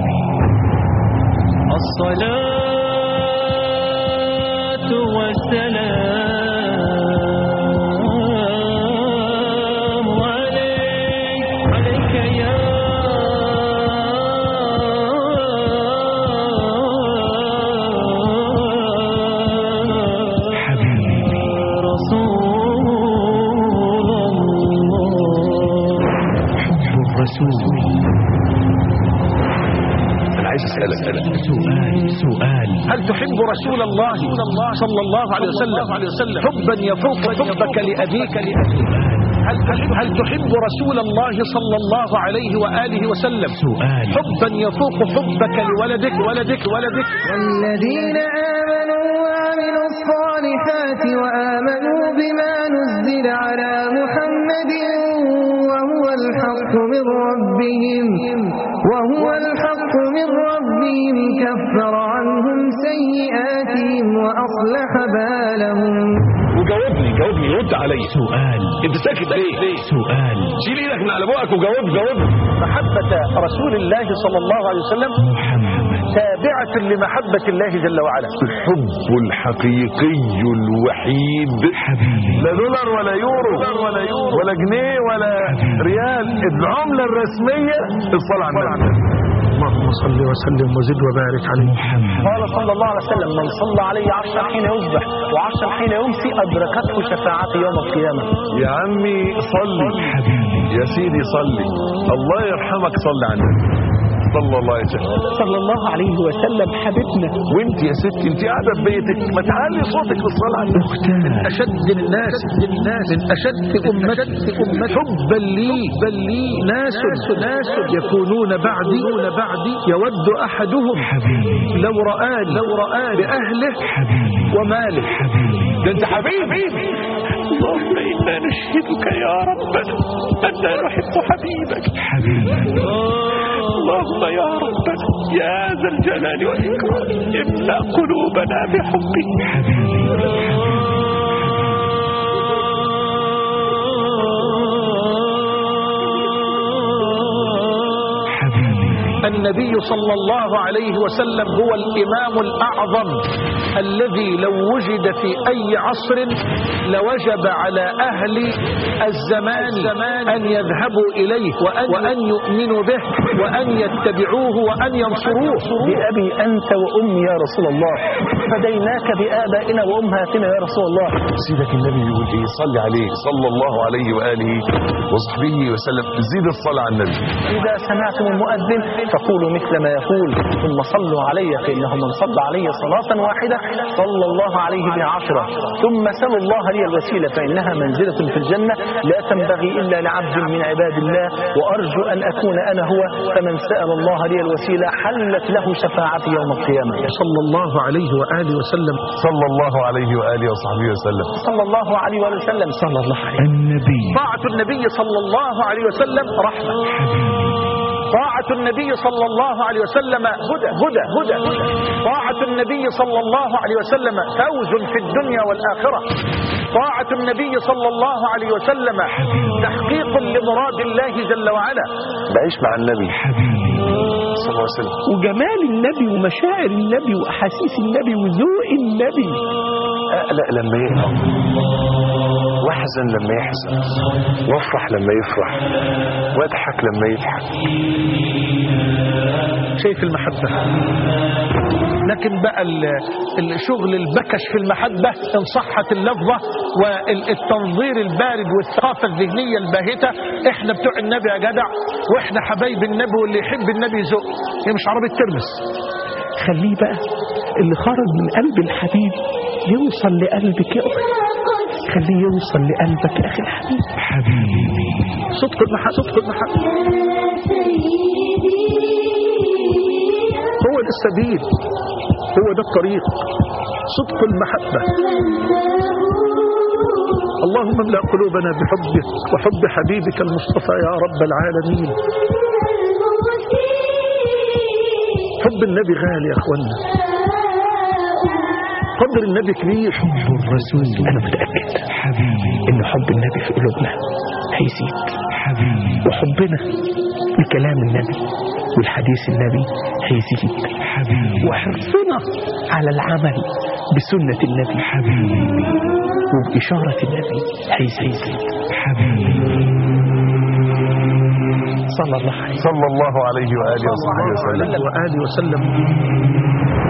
الصلاة والسلام عليك عليك يا رسول الله الرسول انا عايز اسالك سؤال سؤال هل تحب رسول الله صلى الله عليه وسلم حبا يفوق حبك لأبيك هل تحب, هل تحب رسول الله صلى الله عليه وآله وسلم سؤال حبا يفوق حبك لولدك ولدك ولدك والذين آمنوا وعملوا الصالحات وآمنوا بما نزل على محمد وهو الحق من ربهم وهو الحق من ربهم كفر عنهم سيئاتهم وأصلح بالهم وجاوبني جاوبني رد عليا سؤال انت ساكت ليه سؤال شيل ايدك من على بقك وجاوب جاوبني محبة رسول الله صلى الله عليه وسلم محمد تابعة لمحبة الله جل وعلا الحب الحقيقي الوحيد حبيبي لا دولار ولا يورو ولا يورو ولا جنيه ولا ريال العملة الرسمية الصلاة على النبي اللهم صل وسلم وزد وبارك عليه محمد قال صلى الله عليه وسلم من صلى علي عشرا حين يصبح وعشرا حين يمسي أدركته شفاعتي يوم القيامة يا عمي صلي حبيبي يا سيدي صلي الله يرحمك صلي على النبي صلى الله عليه وسلم صلى الله عليه وسلم حبيبنا وانت يا ستي انت قاعده في بيتك ما تعلي صوتك بالصلاه على النبي اختار أشد الناس الناس من أشد أمتي أمتي حبا لي بل لي ناس ناس يكونون بعدي بعدي يود أحدهم حبيبي لو رآني لو رآني بأهله حبيبي وماله حبيبي ده انت حبيبي اللهم إنا نشهدك يا ربنا أننا نحب حبيبك حبيبي اللهم يا ربنا يا ذا الجلال والإكرام املأ قلوبنا بحبك حبيبي النبي صلى الله عليه وسلم هو الإمام الأعظم الذي لو وجد في أي عصر لوجب على أهل الزمان أن يذهبوا إليه وأن, وأن يؤمنوا به وأن يتبعوه وأن ينصروه بأبي أنت وأمي يا رسول الله فديناك بآبائنا وأمهاتنا يا رسول الله سيدك النبي يقول ايه صلي عليه صلى الله عليه واله وصحبه وسلم زيد الصلاه على النبي إذا سمعتم المؤذن فقولوا مثل ما يقول ثم صلوا علي فإنه من صلى علي صلاة واحدة صلى الله عليه بها عشرة ثم سلوا الله لي الوسيلة فإنها منزلة في الجنة لا تنبغي إلا لعبد من عباد الله وأرجو أن أكون أنا هو فمن سأل الله لي الوسيلة حلت له شفاعتي يوم القيامة صلى الله عليه وآله وسلم صلى الله عليه واله وصحبه وسلم صلى الله عليه وآله وسلم صلى الله عليه النبي طاعة النبي صلى الله عليه وسلم رحمة طاعة النبي صلى الله عليه وسلم هدى هدى هدى طاعة النبي صلى الله عليه وسلم فوز في الدنيا والآخرة طاعة النبي صلى الله عليه وسلم تحقيق لمراد الله جل وعلا بعيش مع النبي حبيبي صلى الله عليه وسلم وجمال النبي ومشاعر النبي وأحاسيس النبي وذوق النبي اقلق لما يقلق واحزن لما يحزن وافرح لما يفرح واضحك لما يضحك شايف المحبة لكن بقى ال- الشغل البكش في المحبة إن صحت اللفظة والتنظير البارد والثقافة الذهنية الباهتة إحنا بتوع النبي يا جدع وإحنا حبايب النبي واللي يحب النبي يزق هي مش عربية ترمس خليه بقى اللي خرج من قلب الحبيب يوصل لقلبك يا أخي خليه يوصل لقلبك يا أخي الحبيب حبيبي صدق المحبة صدق المحبة هو ده السبيل هو ده الطريق صدق المحبة اللهم املأ قلوبنا بحبك وحب حبيبك المصطفى يا رب العالمين حب النبي غالي يا اخوانا قدر النبي كبير حب الرسول أنا متأكد حبيبي إن حب النبي في قلوبنا هيزيد حبيبي وحبنا لكلام النبي والحديث النبي هيزيد حبيبي وحرصنا على العمل بسنة النبي حبيبي وبإشارة النبي هيزيد حبيبي صلى الله عليه صلى الله عليه وآله وصحبه وسلم وآله وسلم